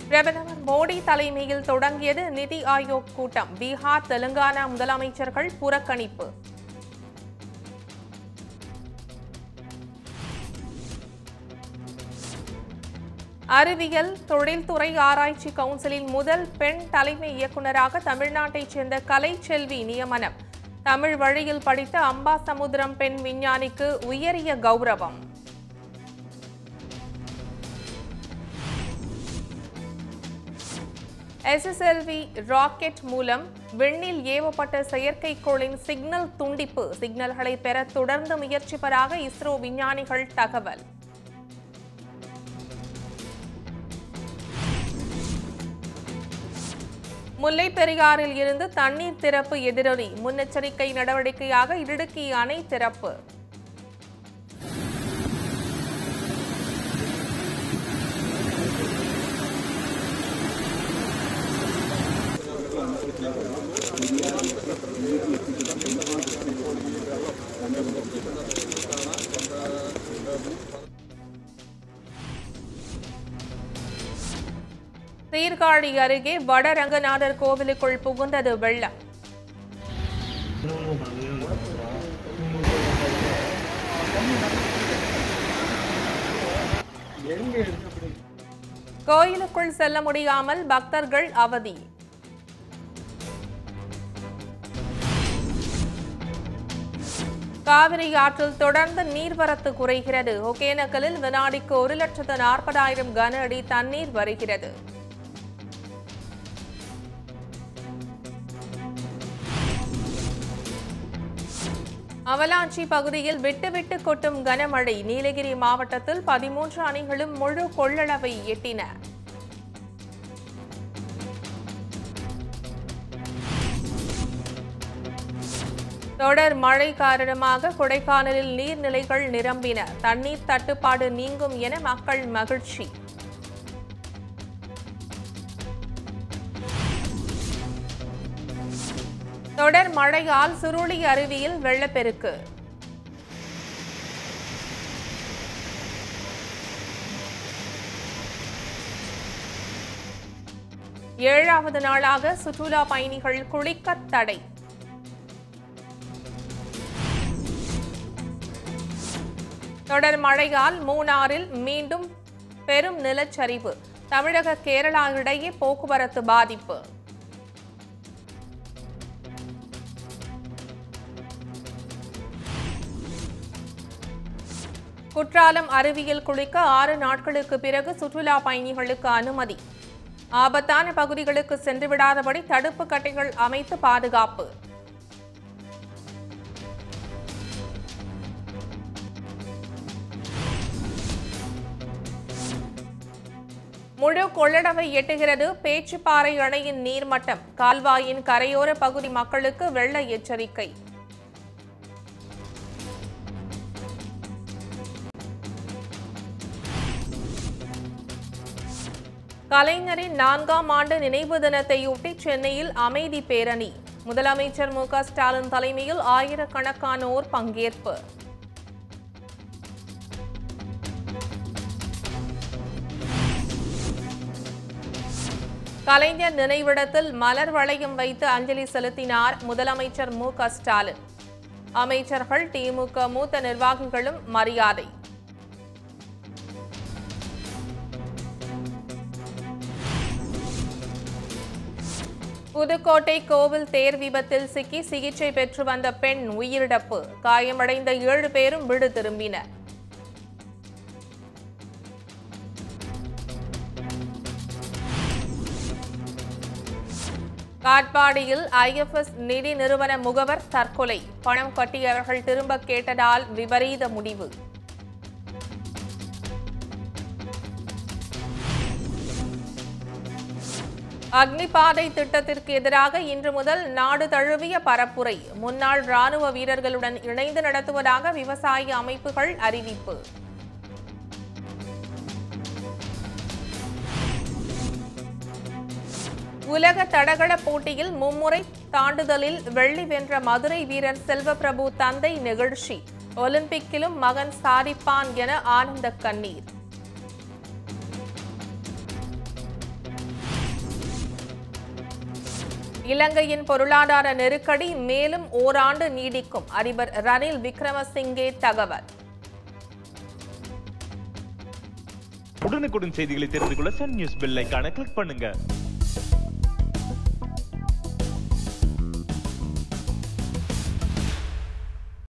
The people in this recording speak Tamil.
பிரதமர் மோடி தலைமையில் தொடங்கியது நிதி ஆயோக் கூட்டம் பீகார் தெலுங்கானா முதலமைச்சர்கள் புறக்கணிப்பு அறிவியல் தொழில்துறை ஆராய்ச்சி கவுன்சிலின் முதல் பெண் தலைமை இயக்குநராக தமிழ்நாட்டைச் சேர்ந்த கலைச்செல்வி நியமனம் தமிழ் வழியில் படித்த அம்பாசமுத்திரம் பெண் விஞ்ஞானிக்கு உயரிய கௌரவம் எஸ்எஸ்எல்வி ராக்கெட் மூலம் விண்ணில் ஏவப்பட்ட செயற்கைக்கோளின் சிக்னல் துண்டிப்பு சிக்னல்களை பெற தொடர்ந்து முயற்சிப்பதாக இஸ்ரோ விஞ்ஞானிகள் தகவல் முல்லைப் பெரியாறில் இருந்து தண்ணீர் திறப்பு எதிரொலி முன்னெச்சரிக்கை நடவடிக்கையாக இடுக்கி அணை திறப்பு சீர்காழி அருகே வடரங்கநாதர் கோவிலுக்குள் புகுந்தது வெள்ளம் கோயிலுக்குள் செல்ல முடியாமல் பக்தர்கள் அவதி காவிரி ஆற்றில் தொடர்ந்து நீர்வரத்து குறைகிறது ஒகேனக்கலில் வினாடிக்கு ஒரு லட்சத்து நாற்பதாயிரம் கன அடி தண்ணீர் வருகிறது அவலாஞ்சி பகுதியில் விட்டுவிட்டு கொட்டும் கனமழை நீலகிரி மாவட்டத்தில் பதிமூன்று அணைகளும் முழு கொள்ளளவை எட்டின தொடர் மழை காரணமாக கொடைக்கானலில் நீர்நிலைகள் நிரம்பின தண்ணீர் தட்டுப்பாடு நீங்கும் என மக்கள் மகிழ்ச்சி தொடர் மழையால் சுருளி அருவியில் வெள்ளப்பெருக்கு ஏழாவது நாளாக சுற்றுலா பயணிகள் குளிக்க தடை தொடர் மழையால் மூணாறில் மீண்டும் பெரும் நிலச்சரிவு தமிழக கேரளா இடையே போக்குவரத்து பாதிப்பு குற்றாலம் அருவியில் குளிக்க ஆறு நாட்களுக்கு பிறகு சுற்றுலா பயணிகளுக்கு அனுமதி ஆபத்தான பகுதிகளுக்கு சென்று விடாதபடி தடுப்பு கட்டைகள் அமைத்து பாதுகாப்பு முழு கொள்ளளவை எட்டுகிறது பேச்சுப்பாறை அணையின் நீர்மட்டம் கால்வாயின் கரையோர பகுதி மக்களுக்கு வெள்ள எச்சரிக்கை கலைஞரின் நான்காம் ஆண்டு நினைவு தினத்தையொட்டி சென்னையில் அமைதி பேரணி முதலமைச்சர் மு க ஸ்டாலின் தலைமையில் ஆயிரக்கணக்கானோர் பங்கேற்பு கலைஞர் நினைவிடத்தில் மலர் வளையம் வைத்து அஞ்சலி செலுத்தினார் முதலமைச்சர் மு க ஸ்டாலின் அமைச்சர்கள் திமுக மூத்த நிர்வாகிகளும் மரியாதை புதுக்கோட்டை கோவில் தேர் விபத்தில் சிக்கி சிகிச்சை பெற்று வந்த பெண் உயிரிழப்பு காயமடைந்த ஏழு பேரும் வீடு திரும்பினர் காட்பாடியில் ஐஎஃப்எஸ் நிதி நிறுவன முகவர் தற்கொலை பணம் கட்டியவர்கள் திரும்ப கேட்டதால் விபரீத முடிவு அக்னிபாதை திட்டத்திற்கு எதிராக இன்று முதல் நாடு தழுவிய பரப்புரை முன்னாள் ராணுவ வீரர்களுடன் இணைந்து நடத்துவதாக விவசாய அமைப்புகள் அறிவிப்பு உலக தடகள போட்டியில் மும்முறை தாண்டுதலில் வெள்ளி வென்ற மதுரை வீரர் செல்வப்பிரபு தந்தை நிகழ்ச்சி ஒலிம்பிக்கிலும் மகன் சாதிப்பான் என ஆனந்த கண்ணீர் இலங்கையின் பொருளாதார நெருக்கடி மேலும் ஓராண்டு நீடிக்கும் அதிபர் ரணில் விக்ரமசிங்கே தகவல் உடனுக்குடன் செய்திகளை தெரிந்து கொள்ள சன் நியூஸ் பெல் ஐகானை கிளிக் பண்ணுங்க